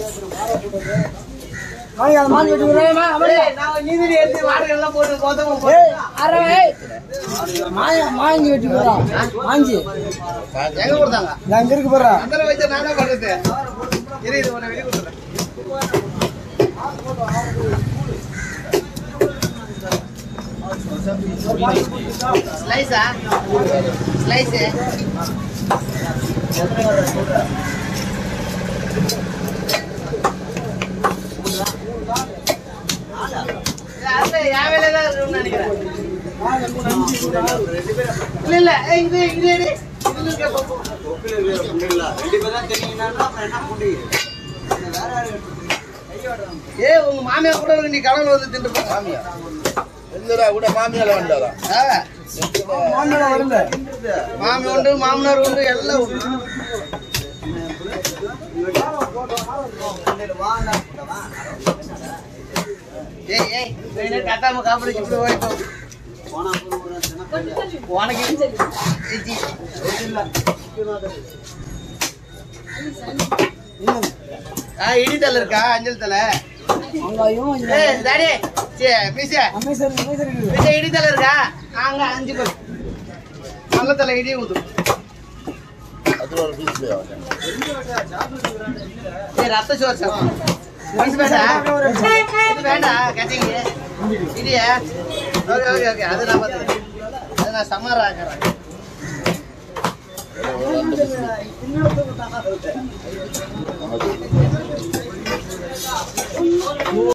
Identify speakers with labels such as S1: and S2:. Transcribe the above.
S1: வாங்க அந்த மான் வெட்டி விடுறேன்
S2: நீதிரி எடுத்து வாடகை எல்லாம் போட்டு மொத்தமா
S1: ஏய் அரே ஏய் மாய மாங்கி வெட்டி விடுறா மாஞ்சி
S2: எங்க கொடுத்தாங்க
S1: நான் இங்க இருக்கு போறா
S2: அந்த வச்சு நானே பண்றது இரு இது உன்னை வெளியே கொடுத்துறேன் ஸ்லைஸா ஸ்லைஸு என் வேலையை தான் இருக்கும்னு நினைக்கிறேன் இல்ல இல்ல இங்க இங்க இரு. இதுல இருக்க பாப்போம். ஏய் உங்க மாமியார் கூட இருக்கு, நீ கடவுள் வந்து திண்டு போ மாமியா
S3: எந்தடா கூட மாமியால வந்தாரா
S1: மாமனால வரல
S2: மாமி உண்டு மாமனார் உண்டு எல்லாம் உண்டு ஏய் ஏய் நீ கட்டாம காப்பிடு இப்படி ஓடிட்டோம் உனக்கு ஏச்சி, ஆ இடி தலை இருக்கா அஞ்சல் தலை
S1: வெங்காயம்
S2: ஏய் டாடி சே மீசே
S1: அமேசர் அமேசர் இருக்குது
S2: மீசே இடி தலை இருக்கா அங்க அஞ்சு பேர் நல்ல தலை இடி ஊத்து
S3: அது ஒரு பீஸ்
S2: ஏய் ரத்த சோறு சாப்பிடு மனசு பேசா இது வேண்டாம் கட்டிங்க இடியா ஓகே ஓகே ஓகே அது நான் பார்த்துக்கிறேன் அது நான் சமாரா ஆக்கிறேன்
S3: நமக்கு